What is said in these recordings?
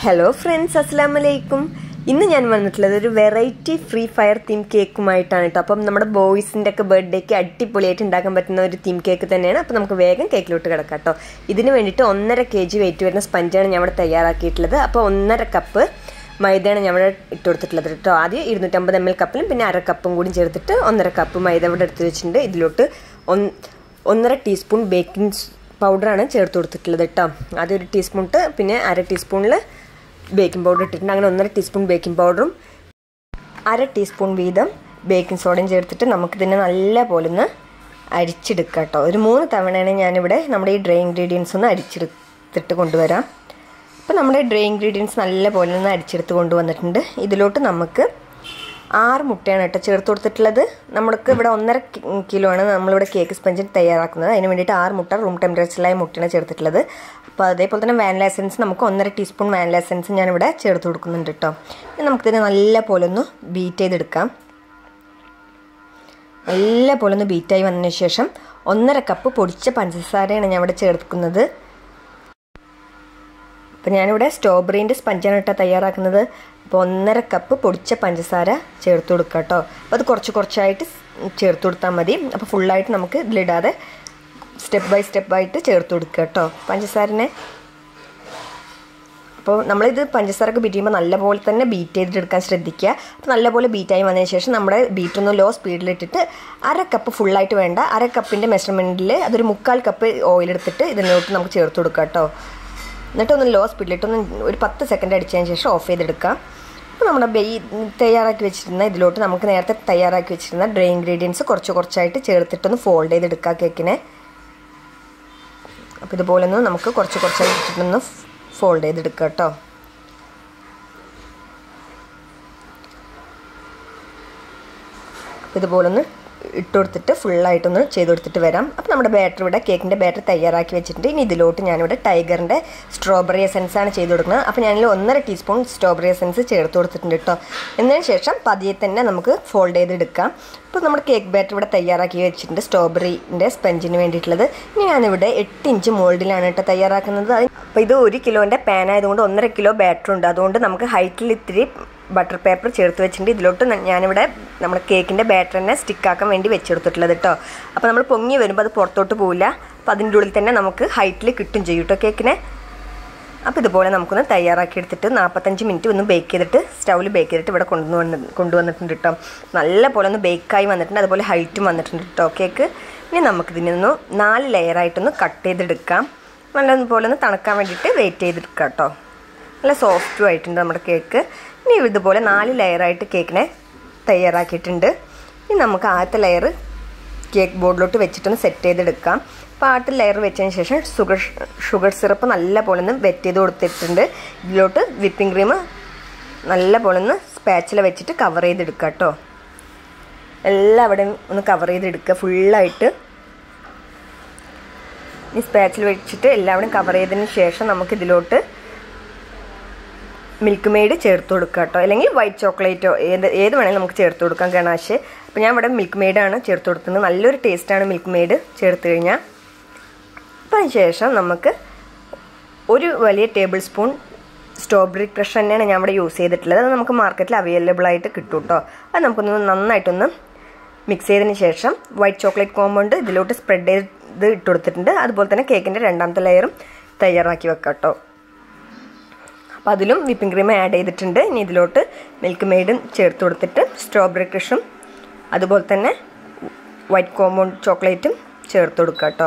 hello friends അസ്സാം വലൈക്കും ഇന്ന് ഞാൻ വന്നിട്ടുള്ളത് ഒരു വെറൈറ്റി ഫ്രീ ഫയർ തീം കേക്കുമായിട്ടാണ് കേട്ടോ അപ്പം നമ്മുടെ ബോയ്സിൻ്റെ ഒക്കെ ബർത്ത്ഡേക്ക് അടിപൊളിയായിട്ട് ഉണ്ടാക്കാൻ പറ്റുന്ന ഒരു തീം കേക്ക് തന്നെയാണ് അപ്പം നമുക്ക് വേഗം കേക്കിലോട്ട് കിടക്കാം കേട്ടോ ഇതിന് വേണ്ടിയിട്ട് ഒന്നര കെ ജി വെയിറ്റ് വരുന്ന സ്പഞ്ചാണ് ഞാൻ ഇവിടെ തയ്യാറാക്കിയിട്ടുള്ളത് അപ്പോൾ ഒന്നര കപ്പ് മൈദയാണ് ഞാൻ ഇവിടെ ഇട്ട് കൊടുത്തിട്ടുള്ളത് കേട്ടോ ആദ്യം ഇരുന്നൂറ്റമ്പത് എം എൽ കപ്പിലും പിന്നെ അര കപ്പും കൂടി ചേർത്തിട്ട് ഒന്നര കപ്പ് മൈദ ഇവിടെ എടുത്ത് വെച്ചിട്ടുണ്ട് ഇതിലോട്ട് ഒന്നര ടീസ്പൂൺ ബേക്കിംഗ് പൗഡറാണ് ചേർത്ത് കൊടുത്തിട്ടുള്ളത് കേട്ടോ ആദ്യം ഒരു ടീസ്പൂൺ ഇട്ട് പിന്നെ അര ടീസ്പൂണിൽ ബേക്കിംഗ് പൗഡർ ഇട്ടിട്ടുണ്ട് അങ്ങനെ ഒന്നര ടീസ്പൂൺ ബേക്കിംഗ് പൗഡറും അര ടീസ്പൂൺ വീതം ബേക്കിംഗ് സോഡയും ചേർത്തിട്ട് നമുക്കിതിനെ നല്ല പോലെ ഒന്ന് അരിച്ചെടുക്കാം കേട്ടോ ഒരു മൂന്ന് തവണയാണ് ഞാനിവിടെ നമ്മുടെ ഈ ഡ്രൈ ഇൻഗ്രീഡിയൻസ് ഒന്ന് അരിച്ചെടുത്തിട്ട് കൊണ്ടുവരാം അപ്പോൾ നമ്മുടെ ഡ്രൈ ഇൻഗ്രീഡിയൻസ് നല്ല പോലെ ഒന്ന് അരിച്ചെടുത്ത് കൊണ്ടുവന്നിട്ടുണ്ട് ഇതിലോട്ട് നമുക്ക് ആറ് മുട്ടയാണ് കേട്ടോ ചേർത്ത് കൊടുത്തിട്ടുള്ളത് നമ്മൾക്ക് ഇവിടെ ഒന്നര കിലോ ആണ് നമ്മളിവിടെ കേക്ക് സ്പഞ്ച് തയ്യാറാക്കുന്നത് അതിന് വേണ്ടിയിട്ട് ആറ് മുട്ട റൂം ടെമ്പറേച്ചറിലായ മുട്ടയാണ് ചേർത്തിട്ടുള്ളത് അപ്പോൾ അതേപോലെ തന്നെ വാനില എസൻസ് നമുക്ക് ഒന്നര ടീസ്പൂൺ വാനില എസൻസ് ഞാനിവിടെ ചേർത്ത് കൊടുക്കുന്നുണ്ട് കേട്ടോ ഇനി നമുക്കിതിനെ നല്ല പോലെ ഒന്ന് ബീറ്റ് ചെയ്തെടുക്കാം നല്ല പോലെ ഒന്ന് ബീറ്റായി വന്നതിന് ശേഷം ഒന്നര കപ്പ് പൊടിച്ച പഞ്ചസാരയാണ് ഞാൻ ഇവിടെ ചേർക്കുന്നത് അപ്പോൾ ഞാനിവിടെ സ്ട്രോബെറീൻ്റെ സ്പഞ്ചാണ് കേട്ടോ തയ്യാറാക്കുന്നത് അപ്പോൾ ഒന്നര കപ്പ് പൊടിച്ച പഞ്ചസാര ചേർത്ത് കൊടുക്കുക കേട്ടോ അപ്പോൾ അത് കുറച്ച് കുറച്ചായിട്ട് ചേർത്ത് കൊടുത്താൽ മതി അപ്പോൾ ഫുള്ളായിട്ട് നമുക്ക് ഇതിലിടാതെ സ്റ്റെപ്പ് ബൈ സ്റ്റെപ്പായിട്ട് ചേർത്ത് കൊടുക്കുക കേട്ടോ പഞ്ചസാരനെ അപ്പോൾ നമ്മളിത് പഞ്ചസാരക്ക് ബീറ്റ് ചെയ്യുമ്പോൾ നല്ലപോലെ തന്നെ ബീറ്റ് ചെയ്തിട്ട് എടുക്കാൻ ശ്രദ്ധിക്കുക അപ്പോൾ നല്ലപോലെ ബീറ്റായി വന്നതിന് ശേഷം നമ്മുടെ ബീറ്റ് ഒന്ന് ലോ സ്പീഡിലിട്ടിട്ട് അര കപ്പ് ഫുള്ളായിട്ട് വേണ്ട അര കപ്പിൻ്റെ മെഷർമെൻറ്റിൽ അതൊരു മുക്കാൽ കപ്പ് ഓയിൽ എടുത്തിട്ട് ഇതിനോട്ട് നമുക്ക് ചേർത്ത് കൊടുക്കാം കേട്ടോ എന്നിട്ടൊന്ന് ലോ സ്പീഡിലിട്ടൊന്ന് ഒരു പത്ത് സെക്കൻഡ് അടിച്ചതിന് ശേഷം ഓഫ് ചെയ്തെടുക്കാം അപ്പോൾ നമ്മുടെ ബെയ് തയ്യാറാക്കി വെച്ചിരുന്ന ഇതിലോട്ട് നമുക്ക് നേരത്തെ തയ്യാറാക്കി വെച്ചിരുന്ന ഡ്രൈ ഇൻഗ്രീഡിയൻസ് കുറച്ച് കുറച്ചായിട്ട് ചേർത്തിട്ടൊന്ന് ഫോൾഡ് ചെയ്തെടുക്കാം കേക്കിനെ അപ്പോൾ ഇതുപോലെ ഒന്ന് നമുക്ക് കുറച്ച് കുറച്ചായിട്ട് ഇട്ടിട്ടൊന്ന് ഫോൾഡ് ചെയ്തെടുക്കാം കേട്ടോ ഇതുപോലെ ഒന്ന് ഇട്ട് കൊടുത്തിട്ട് ഫുള്ളായിട്ടൊന്ന് ചെയ്ത് കൊടുത്തിട്ട് വരാം അപ്പോൾ നമ്മുടെ ബാറ്റർ ഇവിടെ കേക്കിൻ്റെ ബാറ്റർ തയ്യാറാക്കി വെച്ചിട്ടുണ്ട് ഇനി ഇതിലോട്ട് ഞാനിവിടെ ടൈഗറിൻ്റെ സ്ട്രോബെറി എസൻസ് ആണ് ചെയ്ത് കൊടുക്കുന്നത് അപ്പോൾ ഞാനിൽ ഒന്നര ടീസ്പൂൺ സ്ട്രോബെറി എസൻസ് ചേർത്ത് കൊടുത്തിട്ടുണ്ട് കേട്ടോ എന്നതിന് ശേഷം പതിയെ തന്നെ നമുക്ക് ഫോൾഡ് ചെയ്തെടുക്കാം അപ്പോൾ നമ്മുടെ കേക്ക് ബാറ്റർ ഇവിടെ തയ്യാറാക്കി വെച്ചിട്ടുണ്ട് സ്ട്രോബെറിൻ്റെ സ്പഞ്ചിന് വേണ്ടിയിട്ടുള്ളത് ഇനി ഞാനിവിടെ എട്ട് ഇഞ്ച് മോൾഡിലാണ് കേട്ടോ തയ്യാറാക്കുന്നത് അപ്പോൾ ഇത് ഒരു കിലോൻ്റെ പാൻ ആയതുകൊണ്ട് ഒന്നര കിലോ ബാറ്റർ ഉണ്ട് അതുകൊണ്ട് നമുക്ക് ഹൈറ്റിൽ ഇത്തിരി ബട്ടർ പേപ്പർ ചേർത്ത് വെച്ചിട്ടുണ്ട് ഇതിലോട്ട് ഞാനിവിടെ നമ്മുടെ കേക്കിൻ്റെ ബാറ്റർ തന്നെ സ്റ്റിക്കാക്കാൻ വേണ്ടി വെച്ചെടുത്തിട്ടുള്ളത് കേട്ടോ അപ്പോൾ നമ്മൾ പൊങ്ങി വരുമ്പോൾ അത് പുറത്തോട്ട് പോവില്ല അപ്പോൾ അതിൻ്റെ ഉള്ളിൽ തന്നെ നമുക്ക് ഹൈറ്റിൽ കിട്ടും ചെയ്യും കേട്ടോ കേക്കിനെ അപ്പോൾ ഇതുപോലെ നമുക്കൊന്ന് തയ്യാറാക്കി എടുത്തിട്ട് നാൽപ്പത്തഞ്ച് മിനിറ്റ് ഒന്ന് ബേക്ക് ചെയ്തിട്ട് സ്റ്റൗവിൽ ബേക്ക് ചെയ്തിട്ട് ഇവിടെ കൊണ്ടുവന്ന് കൊണ്ടുവന്നിട്ടുണ്ട് കേട്ടോ നല്ല പോലെ ഒന്ന് ബേക്കായി വന്നിട്ടുണ്ട് അതുപോലെ ഹൈറ്റും വന്നിട്ടുണ്ട് കേട്ടോ കേക്ക് ഇനി നമുക്കിതിനൊന്ന് നാല് ലെയറായിട്ടൊന്ന് കട്ട് ചെയ്തെടുക്കാം നല്ലതുപോലെ ഒന്ന് തണുക്കാൻ വേണ്ടിയിട്ട് വെയിറ്റ് ചെയ്തെടുക്കാം കേട്ടോ നല്ല സോഫ്റ്റും ആയിട്ടുണ്ട് നമ്മുടെ കേക്ക് ഇനി ഇതുപോലെ നാല് ലെയറായിട്ട് കേക്കിനെ തയ്യാറാക്കിയിട്ടുണ്ട് ഇനി നമുക്ക് ആദ്യത്തെ ലെയർ കേക്ക് ബോർഡിലോട്ട് വെച്ചിട്ടൊന്ന് സെറ്റ് ചെയ്തെടുക്കാം അപ്പോൾ ആദ്യത്തെ ലെയർ വെച്ചതിന് ശേഷം ഷുഗർ ഷുഗർ സിറപ്പ് നല്ല പോലെ ഒന്ന് വെറ്റ് ചെയ്ത് കൊടുത്തിട്ടുണ്ട് ഇതിലോട്ട് വിപ്പിംഗ് ക്രീം നല്ല പോലെ ഒന്ന് സ്പാച്ചില വെച്ചിട്ട് കവർ ചെയ്തെടുക്കുക കേട്ടോ എല്ലാവിടെയും ഒന്ന് കവർ ചെയ്തെടുക്കുക ഫുള്ളായിട്ട് ഈ സ്പാച്ചിൽ വെച്ചിട്ട് എല്ലാവരും കവർ ചെയ്തതിന് ശേഷം നമുക്ക് ഇതിലോട്ട് മിൽക്ക് മെയ്ഡ് ചേർത്ത് കൊടുക്കുക കേട്ടോ അല്ലെങ്കിൽ വൈറ്റ് ചോക്ലേറ്റോ ഏത് ഏത് വേണമെങ്കിലും നമുക്ക് ചേർത്ത് കൊടുക്കാം ഗണാഷ് അപ്പോൾ ഞാൻ ഇവിടെ മിൽക്ക് മെയ്ഡാണ് ചേർത്ത് കൊടുക്കുന്നത് നല്ലൊരു ടേസ്റ്റാണ് മിൽക്ക് മെയ്ഡ് ചേർത്ത് കഴിഞ്ഞാൽ അപ്പോൾ അതിന് ശേഷം നമുക്ക് ഒരു വലിയ ടേബിൾ സ്പൂൺ സ്ട്രോബെറി ക്രഷ് തന്നെയാണ് ഞാൻ ഇവിടെ യൂസ് ചെയ്തിട്ടുള്ളത് അത് നമുക്ക് മാർക്കറ്റിൽ അവൈലബിൾ ആയിട്ട് കിട്ടും കേട്ടോ അത് നമുക്കൊന്ന് നന്നായിട്ടൊന്ന് മിക്സ് ചെയ്തതിന് ശേഷം വൈറ്റ് ചോക്ലേറ്റ് കോമ്പൗണ്ട് ഇതിലോട്ട് സ്പ്രെഡ് ചെയ്ത് ഇട്ട് കൊടുത്തിട്ടുണ്ട് അതുപോലെ തന്നെ കേക്കിൻ്റെ രണ്ടാമത്തെ ലെയറും തയ്യാറാക്കി വെക്കാം കേട്ടോ അപ്പോൾ അതിലും വിപ്പിംഗ് ക്രീം ആഡ് ചെയ്തിട്ടുണ്ട് ഇനി ഇതിലോട്ട് മിൽക്ക് മെയ്ഡും ചേർത്ത് കൊടുത്തിട്ട് സ്ട്രോബെറി ക്രഷും അതുപോലെ തന്നെ വൈറ്റ് കോമ്പൗണ്ട് ചോക്ലേറ്റും ചേർത്ത് കൊടുക്കുക കേട്ടോ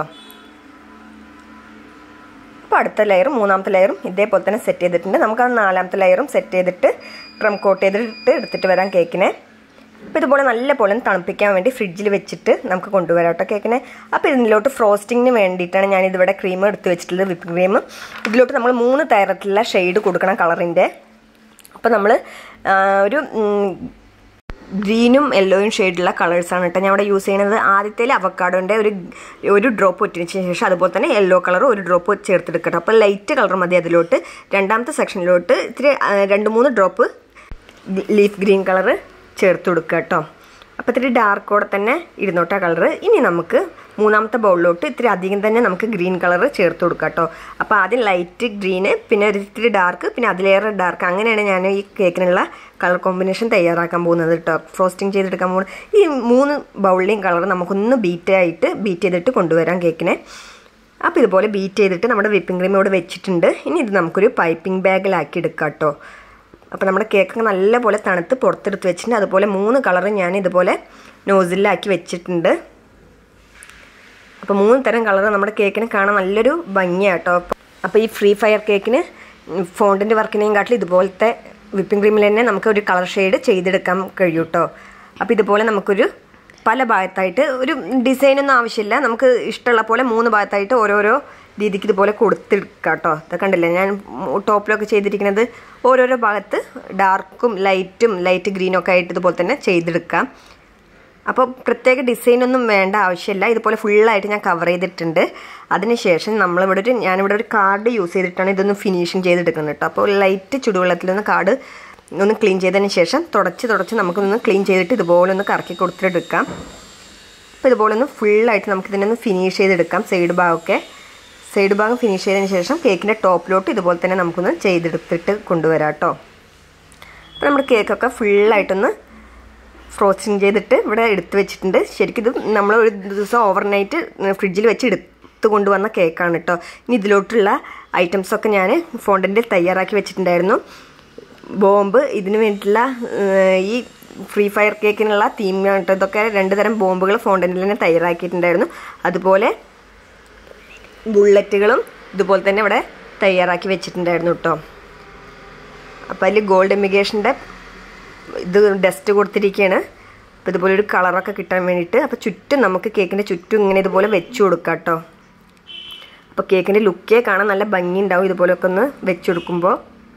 അപ്പോൾ അടുത്ത ലെയറും മൂന്നാമത്തെ ലെയറും ഇതേപോലെ തന്നെ സെറ്റ് ചെയ്തിട്ടുണ്ട് നമുക്ക് ആ നാലാമത്തെ ലെയറും സെറ്റ് ചെയ്തിട്ട് ക്രം കോട്ട് ചെയ്തിട്ട് എടുത്തിട്ട് വരാം കേക്കിനെ അപ്പോൾ ഇതുപോലെ നല്ല പോലെ തണുപ്പിക്കാൻ വേണ്ടി ഫ്രിഡ്ജിൽ വെച്ചിട്ട് നമുക്ക് കൊണ്ടുവരാം കേട്ടോ കേക്കിനെ അപ്പോൾ ഇതിലോട്ട് ഫ്രോസ്റ്റിങ്ങിന് വേണ്ടിയിട്ടാണ് ഞാൻ ഇതിവിടെ ക്രീം എടുത്ത് വെച്ചിട്ടുള്ളത് വിപ്പിംഗ് ക്രീം ഇതിലോട്ട് നമ്മൾ മൂന്ന് തരത്തിലുള്ള ഷെയ്ഡ് കൊടുക്കണം കളറിൻ്റെ അപ്പോൾ നമ്മൾ ഒരു ഗ്രീനും യെല്ലോയും ഷെയ്ഡുള്ള കളേഴ്സാണ് കേട്ടോ ഞാൻ ഇവിടെ യൂസ് ചെയ്യുന്നത് ആദ്യത്തേൽ അവക്കാഡോൻ്റെ ഒരു ഒരു ഡ്രോപ്പ് ഒറ്റിച്ചതിന് ശേഷം അതുപോലെ തന്നെ യെല്ലോ കളർ ഒരു ഡ്രോപ്പ് ചേർത്തെടുക്കട്ടോ അപ്പോൾ ലൈറ്റ് കളർ മതി അതിലോട്ട് രണ്ടാമത്തെ സെക്ഷനിലോട്ട് ഇത്തിരി രണ്ട് മൂന്ന് ഡ്രോപ്പ് ലീഫ് ഗ്രീൻ കളറ് ചേർത്ത് കൊടുക്കുക കേട്ടോ അപ്പോൾ ഇത്തിരി ഡാർക്കോടെ തന്നെ ഇരുന്നോട്ട കളറ് ഇനി നമുക്ക് മൂന്നാമത്തെ ബൗളിലോട്ട് ഇത്തിരി അധികം തന്നെ നമുക്ക് ഗ്രീൻ കളർ ചേർത്ത് കൊടുക്കാം കേട്ടോ അപ്പോൾ ആദ്യം ലൈറ്റ് ഗ്രീന് പിന്നെ ഒരു ഇത്തിരി ഡാർക്ക് പിന്നെ അതിലേറെ ഡാർക്ക് അങ്ങനെയാണ് ഞാൻ ഈ കേക്കിനുള്ള കളർ കോമ്പിനേഷൻ തയ്യാറാക്കാൻ പോകുന്നത് കേട്ടോ ഫ്രോസ്റ്റിംഗ് ചെയ്തെടുക്കാൻ പോകുന്നത് ഈ മൂന്ന് ബൗളിലെയും കളർ നമുക്കൊന്ന് ബീറ്റായിട്ട് ബീറ്റ് ചെയ്തിട്ട് കൊണ്ടുവരാം കേക്കിനെ അപ്പോൾ ഇതുപോലെ ബീറ്റ് ചെയ്തിട്ട് നമ്മുടെ വിപ്പിംഗ് ക്രീം ഇവിടെ വെച്ചിട്ടുണ്ട് ഇനി ഇത് നമുക്കൊരു പൈപ്പിംഗ് ബാഗിലാക്കി എടുക്കാം കേട്ടോ അപ്പോൾ നമ്മുടെ കേക്ക് നല്ലപോലെ തണുത്ത് പുറത്തെടുത്ത് വെച്ചിട്ടുണ്ട് അതുപോലെ മൂന്ന് കളറ് ഞാൻ ഇതുപോലെ നോസിലാക്കി വെച്ചിട്ടുണ്ട് അപ്പോൾ മൂന്ന് തരം കളർ നമ്മുടെ കേക്കിന് കാണാൻ നല്ലൊരു ഭംഗിയാട്ടോ അപ്പോൾ ഈ ഫ്രീ ഫയർ കേക്കിന് ഫോണ്ടിൻ്റെ വർക്കിനെയും കാട്ടിൽ ഇതുപോലത്തെ വിപ്പിംഗ് ക്രീമിൽ തന്നെ നമുക്ക് ഒരു കളർ ഷെയ്ഡ് ചെയ്തെടുക്കാൻ കഴിയും കേട്ടോ അപ്പോൾ ഇതുപോലെ നമുക്കൊരു പല ഭാഗത്തായിട്ട് ഒരു ഡിസൈനൊന്നും ആവശ്യമില്ല നമുക്ക് ഇഷ്ടമുള്ള പോലെ മൂന്ന് ഭാഗത്തായിട്ട് ഓരോരോ രീതിക്ക് ഇതുപോലെ കൊടുത്തെടുക്കാം കേട്ടോ ഇതൊക്കെ കണ്ടില്ലേ ഞാൻ ടോപ്പിലൊക്കെ ചെയ്തിരിക്കുന്നത് ഓരോരോ ഭാഗത്ത് ഡാർക്കും ലൈറ്റും ലൈറ്റ് ഗ്രീനും ഒക്കെ ആയിട്ട് ഇതുപോലെ തന്നെ ചെയ്തെടുക്കാം അപ്പോൾ പ്രത്യേക ഡിസൈനൊന്നും വേണ്ട ആവശ്യമില്ല ഇതുപോലെ ഫുള്ളായിട്ട് ഞാൻ കവർ ചെയ്തിട്ടുണ്ട് അതിനുശേഷം നമ്മളിവിടെ ഒരു ഞാനിവിടെ ഒരു കാർഡ് യൂസ് ചെയ്തിട്ടാണ് ഇതൊന്ന് ഫിനിഷിങ് ചെയ്തെടുക്കുന്നത് കേട്ടോ അപ്പോൾ ലൈറ്റ് ചുടുവെള്ളത്തിൽ നിന്ന് കാർഡ് ഒന്ന് ക്ലീൻ ചെയ്തതിന് ശേഷം തുടച്ച് തുടച്ച് നമുക്കൊന്ന് ക്ലീൻ ചെയ്തിട്ട് ഇതുപോലെ ഒന്ന് കറക്കി കൊടുത്തിട്ടെടുക്കാം അപ്പോൾ ഇതുപോലെ ഒന്ന് ഫുള്ളായിട്ട് നമുക്കിതിനെ ഒന്ന് ഫിനിഷ് ചെയ്തെടുക്കാം സൈഡ് ഭാഗമൊക്കെ സൈഡ് ഭാഗം ഫിനിഷ് ചെയ്തതിന് ശേഷം കേക്കിൻ്റെ ടോപ്പിലോട്ട് ഇതുപോലെ തന്നെ നമുക്കൊന്ന് ചെയ്തെടുത്തിട്ട് കൊണ്ടുവരാം കേട്ടോ അപ്പോൾ നമ്മുടെ കേക്കൊക്കെ ഫുള്ളായിട്ടൊന്ന് ഫ്രോസ്റ്റിംഗ് ചെയ്തിട്ട് ഇവിടെ എടുത്ത് വെച്ചിട്ടുണ്ട് ശരിക്കും ഇത് നമ്മൾ ഒരു ദിവസം ഓവർനൈറ്റ് ഫ്രിഡ്ജിൽ വെച്ച് എടുത്ത് കൊണ്ടുവന്ന കേക്കാണ് കേട്ടോ ഇനി ഇതിലോട്ടുള്ള ഐറ്റംസൊക്കെ ഞാൻ ഫോണ്ടൻറ്റിൽ തയ്യാറാക്കി വെച്ചിട്ടുണ്ടായിരുന്നു ബോംബ് ഇതിന് വേണ്ടിയിട്ടുള്ള ഈ ഫ്രീ ഫയർ കേക്കിനുള്ള തീം കേട്ടോ ഇതൊക്കെ രണ്ട് തരം ബോംബുകൾ ഫോണ്ടൻറ്റിൽ തന്നെ തയ്യാറാക്കിയിട്ടുണ്ടായിരുന്നു അതുപോലെ ബുള്ളറ്റുകളും ഇതുപോലെ തന്നെ ഇവിടെ തയ്യാറാക്കി വെച്ചിട്ടുണ്ടായിരുന്നു കേട്ടോ അപ്പോൾ അതിൽ ഗോൾഡ് എമിഗേഷൻ്റെ ഇത് ഡസ്റ്റ് കൊടുത്തിരിക്കുകയാണ് അപ്പോൾ ഇതുപോലെ ഒരു കളറൊക്കെ കിട്ടാൻ വേണ്ടിയിട്ട് അപ്പോൾ ചുറ്റും നമുക്ക് കേക്കിൻ്റെ ചുറ്റും ഇങ്ങനെ ഇതുപോലെ വെച്ച് കൊടുക്കാം കേട്ടോ അപ്പോൾ കേക്കിൻ്റെ ലുക്കേ കാണാൻ നല്ല ഭംഗി ഉണ്ടാവും ഇതുപോലെയൊക്കെ ഒന്ന് വെച്ച് കൊടുക്കുമ്പോൾ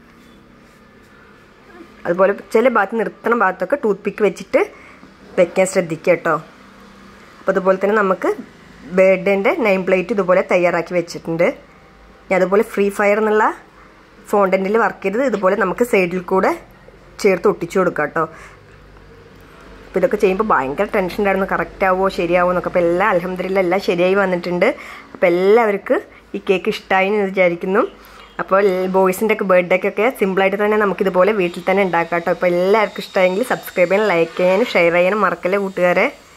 അതുപോലെ ചില ഭാഗത്ത് നിർത്തണ ഭാഗത്തൊക്കെ ടൂത്ത് പിക്ക് വെച്ചിട്ട് വെക്കാൻ ശ്രദ്ധിക്കുക കേട്ടോ അപ്പോൾ അതുപോലെ തന്നെ നമുക്ക് ബേർഡേൻ്റെ നെയിം പ്ലേറ്റ് ഇതുപോലെ തയ്യാറാക്കി വെച്ചിട്ടുണ്ട് ഞാൻ അതുപോലെ ഫ്രീ ഫയർ എന്നുള്ള ഫോണ്ടൻറ്റിൽ വർക്ക് ചെയ്തത് ഇതുപോലെ നമുക്ക് സൈഡിൽ കൂടെ ചേർത്ത് ഒട്ടിച്ചു കൊടുക്കാം കേട്ടോ അപ്പോൾ ഇതൊക്കെ ചെയ്യുമ്പോൾ ഭയങ്കര ടെൻഷൻ ഉണ്ടായിരുന്നു കറക്റ്റ് ആവുമോ ശരിയാവുമോ എന്നൊക്കെ അപ്പോൾ എല്ലാം അലഹമ്മദില്ല എല്ലാം ശരിയായി വന്നിട്ടുണ്ട് അപ്പോൾ എല്ലാവർക്കും ഈ കേക്ക് ഇഷ്ടമായി എന്ന് വിചാരിക്കുന്നു അപ്പോൾ ബോയ്സിൻ്റെ ഒക്കെ ബർത്ത്ഡേക്കൊക്കെ സിമ്പിളായിട്ട് തന്നെ നമുക്കിതുപോലെ വീട്ടിൽ തന്നെ ഉണ്ടാക്കാം കേട്ടോ അപ്പോൾ എല്ലാവർക്കും ഇഷ്ടമായെങ്കിൽ സബ്സ്ക്രൈബ് ചെയ്യാനും ലൈക്ക് ചെയ്യാനും ഷെയർ ചെയ്യാനും മറക്കല്ലേ കൂട്ടുകാരെ